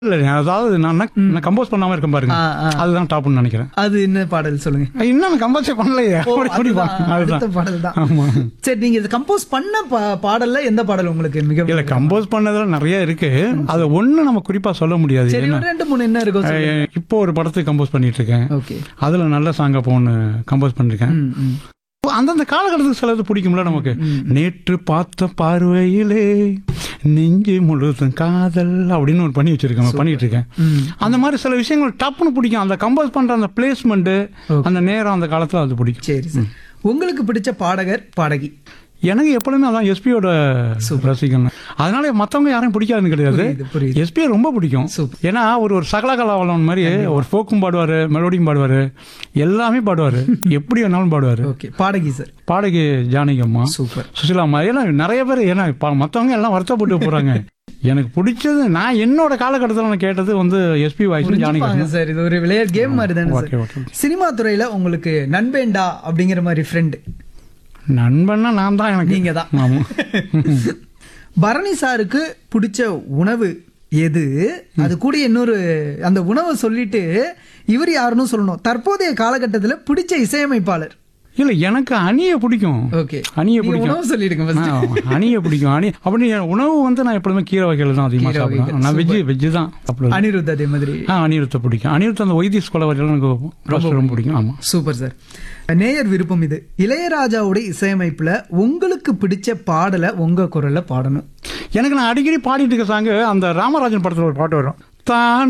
இல்ல அதாவது நான் நான் கம்போஸ் பண்ணாம இருக்கேன் பாருங்க ஆ, ஆ. அதுதான் டாப்னு நினைக்கிறேன் அது என்ன பாடல் சொல்லுங்க இன்னும் கம்போஸே பண்ணலையே ஓ, அப்படி எப்படி அதுதான், பண்ண- அடுத்த அதுதான் பாடல் தான் ஆமா சரி நீங்க இது கம்போஸ் பண்ண பா- பாடல்ல எந்த பாடல் உங்களுக்கு மிக இல்ல கம்போஸ் பண்ணதுல நிறைய இருக்கு அத ஒண்ணு நம்ம குறிப்பா சொல்ல முடியாது சரி ஏன்னா ஒரு ரெண்டு மூணு என்ன இருக்கும் சொல்லுங்க. அஹ், இப்போ ஒரு படத்துக்கு கம்போஸ் பண்ணிட்டு இருக்கேன் ஓகே அதுல நல்ல சாங்க ஒன்று கம்போஸ் பண்ணிருக்கேன் ம், ம். அந்தந்த காலகட்டத்துக்கு சிலது பிடிக்கும்ல நமக்கு ம். நேற்று பார்த்த பார்வையிலே நெஞ்சு முழுதும் காதல் அப்படின்னு ஒரு பண்ணி வச்சிருக்கேன் பண்ணிட்டு இருக்கேன் ம். அந்த மாதிரி சில விஷயங்கள் டப்புன்னு பிடிக்கும் அந்த கம்போஸ் பண்ற அந்த பிளேஸ்மெண்ட் Okay. அந்த நேரம் அந்த காலத்துல அது பிடிக்கும் சரி சார் உங்களுக்கு பிடிச்ச பாடகர் பாடகி எனக்கு எப்பொழுதுமே அதான் எஸ்பியோட ரசிகன் அதனால மத்தவங்க யாரையும் பிடிக்காதுன்னு கிடையாது புரியுது புரியுது எஸ்பியை ரொம்ப பிடிக்கும் Super. ஏன்னா அவர் ஒரு சகலகலாவலன் மாதிரி ஒரு ஃபோக்கும் பாடுவாரு மெலோடியும் பாடுவாரு எல்லாமே பாடுவாரு எப்படி வேணாலும் பாடுவாரு ஓகே பாடகி சார் பாடகி ஜானகி அம்மா சூப்பர் சுசிலா அம்மா ஏன்னா நிறைய பேர் ஏன்னா இப்ப மத்தவங்க எல்லாம் வருத்தப்பட்டு போறாங்க எனக்கு பிடிச்சது நான் என்னோட காலகட்டத்தில் நான் கேட்டது வந்து எஸ்பி வாய்ஸ் ஜானகி புரிஞ்சுப்பாங்க சார் இது ஒரு விளையாட்டு கேம் மாதிரி தானே ஓகே சார் ஓகே சினிமா துறையில உங்களுக்கு நண்பேண்டா அப்படிங்கிற மாதிரி ஃப்ரெண்டு நண்பன்னா நான் தான் எனக்கு நீங்க தான் ஆமா பரணி சாருக்கு பிடிச்ச உணவு எது அது கூட இன்னொரு அந்த உணவை சொல்லிட்டு இவர் யாருன்னு சொல்லணும் தற்போதைய காலகட்டத்துல பிடிச்ச இசையமைப்பாளர் இல்ல எனக்கு அணிய பிடிக்கும் ஓகே அணிய நீங்க பிடிக்கும் உணவு சொல்லிடுங்க first. ஆ, அணிய பிடிக்கும் அணி அப்படி உணவு வந்து நான் எப்பொழுதுமே கீரை வகைகள் தான் அதிகமாக கீரை வகைகள், சாப்பிடுவேன் நான் வெஜ்ஜு வெஜ்ஜு தான் சாப்பிடுவேன் அனிருத் அதே மாதிரி ஆ அனிருத்தை பிடிக்கும் அனிருத் அந்த வைத்திய கொலை வரையிலும் எனக்கு ரொம்ப ரொம்ப பிடிக்கும் ஆமா சூப்பர் சார் நேயர் விருப்பம் இது இளையராஜாவோட இசையமைப்புல உங்களுக்கு பிடிச்ச பாடலை உங்க குரல்ல பாடணும் எனக்கு நான் அடிக்கடி பாடிட்டு இருக்க சாங்கு அந்த ராமராஜன் படத்துல ஒரு பாட்டு வரும் தான்